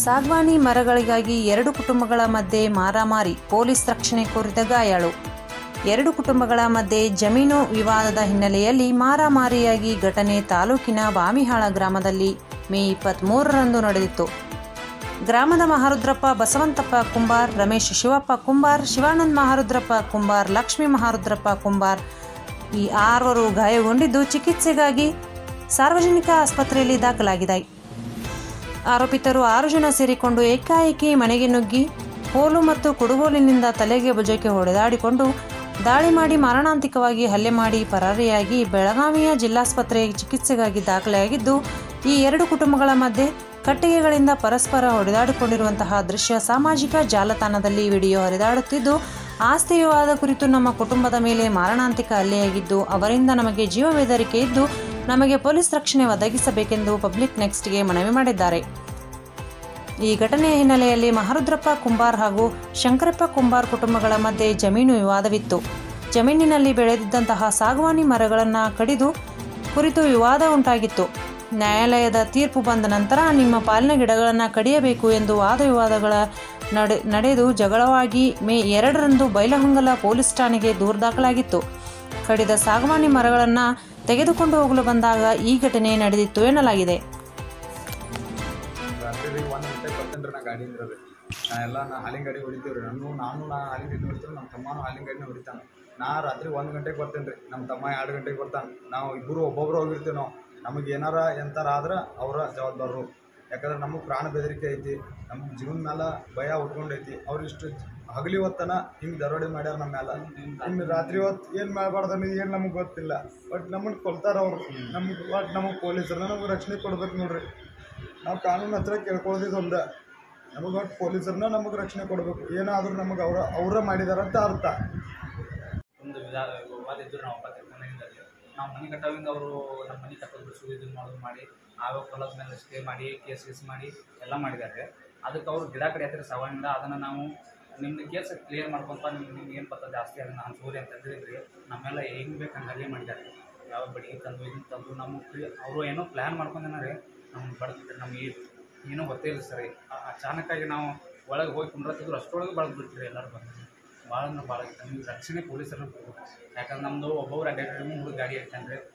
ಸಾಗ್ವಾನಿ ಮರಗಳಿಗಾಗಿ ಎರಡು ಕುಟುಂಬಗಳ ಮಧ್ಯೆ ಮಾರಾಮಾರಿ ಪೊಲೀಸ್ ರಕ್ಷಣೆ ಕೋರಿದ ಗಾಯಾಳು ಎರಡು ಕುಟುಂಬಗಳ ಮಧ್ಯೆ ಜಮೀನು ವಿವಾದದ ಹಿನ್ನೆಲೆಯಲ್ಲಿ ಮಾರಾಮಾರಿಯಾಗಿ ಘಟನೆ ತಾಲೂಕಿನ ಬಾಮಿಹಾಳ ಗ್ರಾಮದಲ್ಲಿ ಮೇ ಇಪ್ಪತ್ತ್ಮೂರರಂದು ನಡೆದಿತ್ತು ಗ್ರಾಮದ ಮಹಾರುದ್ರಪ್ಪ ಬಸವಂತಪ್ಪ ಕುಂಬಾರ್ ರಮೇಶ್ ಶಿವಪ್ಪ ಕುಂಬಾರ್ ಶಿವಾನಂದ್ ಮಹಾರುದ್ರಪ್ಪ ಕುಂಬಾರ್ ಲಕ್ಷ್ಮೀ ಮಹಾರುದ್ರಪ್ಪ ಕುಂಬಾರ್ ಈ ಆರ್ವರು ಗಾಯಗೊಂಡಿದ್ದು ಚಿಕಿತ್ಸೆಗಾಗಿ ಸಾರ್ವಜನಿಕ ಆಸ್ಪತ್ರೆಯಲ್ಲಿ ದಾಖಲಾಗಿದೆ ಆರೋಪಿತರು ಆರು ಜನ ಸೇರಿಕೊಂಡು ಏಕಾಏಕಿ ಮನೆಗೆ ನುಗ್ಗಿ ಕೋಲು ಮತ್ತು ಕುಡುಗೋಲಿನಿಂದ ತಲೆಗೆ ಭುಜಕ್ಕೆ ಹೊಡೆದಾಡಿಕೊಂಡು ದಾಳಿ ಮಾಡಿ ಮಾರಣಾಂತಿಕವಾಗಿ ಹಲ್ಲೆ ಮಾಡಿ ಪರಾರಿಯಾಗಿ ಬೆಳಗಾವಿಯ ಜಿಲ್ಲಾಸ್ಪತ್ರೆಗೆ ಚಿಕಿತ್ಸೆಗಾಗಿ ದಾಖಲೆಯಾಗಿದ್ದು ಈ ಎರಡು ಕುಟುಂಬಗಳ ಮಧ್ಯೆ ಕಟ್ಟಿಗೆಗಳಿಂದ ಪರಸ್ಪರ ಹೊಡೆದಾಡಿಕೊಂಡಿರುವಂತಹ ದೃಶ್ಯ ಸಾಮಾಜಿಕ ಜಾಲತಾಣದಲ್ಲಿ ವಿಡಿಯೋ ಹರಿದಾಡುತ್ತಿದ್ದು ಆಸ್ತಿ ವಿವಾದ ಕುರಿತು ನಮ್ಮ ಕುಟುಂಬದ ಮೇಲೆ ಮಾರಣಾಂತಿಕ ಹಲ್ಲೆಯಾಗಿದ್ದು ಅವರಿಂದ ನಮಗೆ ಜೀವ ಬೆದರಿಕೆ ಇದ್ದು ನಮಗೆ ಪೊಲೀಸ್ ರಕ್ಷಣೆ ಒದಗಿಸಬೇಕೆಂದು ಪಬ್ಲಿಕ್ ನೆಕ್ಸ್ಟ್ಗೆ ಮನವಿ ಮಾಡಿದ್ದಾರೆ ಈ ಘಟನೆಯ ಹಿನ್ನೆಲೆಯಲ್ಲಿ ಮಹಾರುದ್ರಪ್ಪ ಕುಂಬಾರ್ ಹಾಗೂ ಶಂಕರಪ್ಪ ಕುಂಬಾರ್ ಕುಟುಂಬಗಳ ಮಧ್ಯೆ ಜಮೀನು ವಿವಾದವಿತ್ತು ಜಮೀನಿನಲ್ಲಿ ಬೆಳೆದಿದ್ದಂತಹ ಸಾಗವಾನಿ ಮರಗಳನ್ನು ಕಡಿದು ಕುರಿತು ವಿವಾದ ಉಂಟಾಗಿತ್ತು ನ್ಯಾಯಾಲಯದ ತೀರ್ಪು ಬಂದ ನಂತರ ನಿಮ್ಮ ಪಾಲಿನ ಗಿಡಗಳನ್ನು ಕಡಿಯಬೇಕು ಎಂದು ವಾದ ವಿವಾದಗಳ ನಡೆ ನಡೆದು ಜಗಳವಾಗಿ ಮೇ ಎರಡರಂದು ಬೈಲಹೊಂಗಲ ಪೊಲೀಸ್ ಠಾಣೆಗೆ ದೂರು ದಾಖಲಾಗಿತ್ತು ಕಡಿದ ಸಾಗವಾನಿ ಮರಗಳನ್ನು ತೆಗೆದುಕೊಂಡು ಹೋಗಲು ಬಂದಾಗ ಈ ಘಟನೆ ನಡೆದಿತ್ತು ಎನ್ನಲಾಗಿದೆ ರಾತ್ರಿ ಒಂದು ಗಂಟೆಗೆ ಬರ್ತೇನೆ ರೀ ನಾ ಗಾಡಿ ಇರೋದು ನಾ ಎಲ್ಲ ನಾ ಹಾಲಿನ ಗಾಡಿ ಹೊಡಿತೀವಿ ರೀ ನಾನು ನಾನು ನಾ ಹಾಲಿನ ಗಾಡಿ ಹೊಡಿತೀವಿ ನಮ್ಮ ತಮ್ಮನೂ ಹಾಲಿನ ಗಾಡಿನ ಹೊಡಿತಾನೆ ನಾ ರಾತ್ರಿ ಒಂದು ಗಂಟೆಗೆ ಬರ್ತೇನೆ ರೀ ನಮ್ಮ ತಮ್ಮ ಎರಡು ಗಂಟೆಗೆ ಬರ್ತಾನೆ ನಾವು ಇಬ್ಬರು ಒಬ್ಬೊಬ್ರು ಹೋಗಿರ್ತೀವಿ ನಾವು ನಮಗೆ ಏನಾರ ಎಂತಾರ ಆದ್ರೆ ಅವರ ಜವಾಬ್ದಾರರು ಯಾಕಂದ್ರೆ ನಮಗೆ ಪ್ರಾಣ ಬೆದರಿಕೆ ಐತಿ ನಮ್ಮ ಜೀವನ ಮೇಲೆ ಭಯ ಉಟ್ಕೊಂಡೈತಿ ಅವ್ರು ಇಷ್ಟು ಹಗಲಿ ಹೊತ್ತನ ಹಿಂಗೆ ದರೋಡೆ ಮಾಡ್ಯಾರ ನಮ್ಮ ಮೇಲೆ ಇನ್ನು ರಾತ್ರಿ ಹೊತ್ತು ಏನು ಮಾಡಬಾರ್ದು ಏನು ನಮಗೆ ಗೊತ್ತಿಲ್ಲ ಬಟ್ ನಮ್ಮನ್ನು ಕೊಲ್ತಾರ ಅವರು ನಮ್ಗೆ ಒಟ್ಟು ನಮಗೆ ಪೊಲೀಸರನ್ನ ನಮಗೆ ರಕ್ಷಣೆ ಕೊಡ್ಬೇಕು ನೋಡ್ರಿ ನಾವು ಕಾನೂನು ಹತ್ರ ಕೇಳ್ಕೊಳ್ಳೋದಿದ್ದು ಒಂದೇ ನಮಗೆ ಒಟ್ಟು ಪೊಲೀಸರನ್ನ ನಮಗೆ ರಕ್ಷಣೆ ಕೊಡಬೇಕು ಏನಾದರೂ ನಮಗೆ ಅವರ ಅವರ ಮಾಡಿದಾರಂತ ಅರ್ಥ ಒಂದು ವಿವಾದ ವಿವಾದ ಇದ್ದರು ನಾವು ಅಪ್ಪ ಮನೆಯಿಂದಲ್ಲಿ ನಾವು ಮನೆ ಕಟ್ಟೋದ್ರಿಂದ ಅವರು ನಮ್ಮ ಮನೆ ಕಟ್ಟೋದು ಬಿಡಿಸೋದು ಇದನ್ನು ಮಾಡೋದು ಮಾಡಿ ಆವಾಗ ಹೊಲದ ಮೇಲೆ ಸ್ಟೇ ಮಾಡಿ ಕೇಸ್ ಗೀಸ್ ಮಾಡಿ ಎಲ್ಲ ಮಾಡಿದ್ದಾರೆ ಅದಕ್ಕೆ ಅವರು ಗಿಡ ಕಡೆ ಹತ್ತಿರ ಸವಾಲಿಂದ ಅದನ್ನು ನಾವು ನಿಮ್ಮದು ಕೇಸ್ ಕ್ಲಿಯರ್ ಮಾಡ್ಕೊಂತ ನಿಮ್ಗೆ ನಿಮ್ಗೆ ಏನು ಬರ್ತದೆ ಜಾಸ್ತಿ ಅದನ್ನು ಹಂಚ್ಬೋರಿ ಅಂತ ಹೇಳಿದ್ರಿ ನಮ್ಮೆಲ್ಲ ಹೆಂಗೆ ಬೇಕು ಹಂಗೆ ಹಲ್ಲೆ ಮಾಡಿದ್ದಾರೆ ಯಾವ ಬಡಿಗೆ ತಂದು ಇದನ್ನು ತಂದು ನಮ್ಮ ಅವರು ಏನೋ ಪ್ಲ್ಯಾನ್ ಮಾಡ್ಕೊಂಡೇನ ರೀ ನಮ್ಗೆ ಬಡ್ದು ನಮಗೆ ಏನೂ ಗೊತ್ತೇ ಇಲ್ಲ ಸರಿ ಅಚಾನಕ್ಕಾಗಿ ನಾವು ಒಳಗೆ ಹೋಗಿ ಕುಂಡ್ರತ್ತಿದ್ರು ಅಷ್ಟರೊಳಗೆ ಬೆಳೆದು ಬಿಡ್ತೀರಿ ಎಲ್ಲರೂ ಬಂದು ಭಾಳ ಅಂದ್ರೆ ಭಾಳ ಐತೆ ನಿಮ್ಗೆ ರಕ್ಷಣೆ ಪೊಲೀಸರು ಕೊಡ್ಬೇಕು ಯಾಕಂದ್ರೆ ನಮ್ಮದು ಒಬ್ಬೊಬ್ರು ಅಡ್ಡಾಡಿ ಹುಡುಗ ಗಾಡಿ ಐತಂದ್ರೆ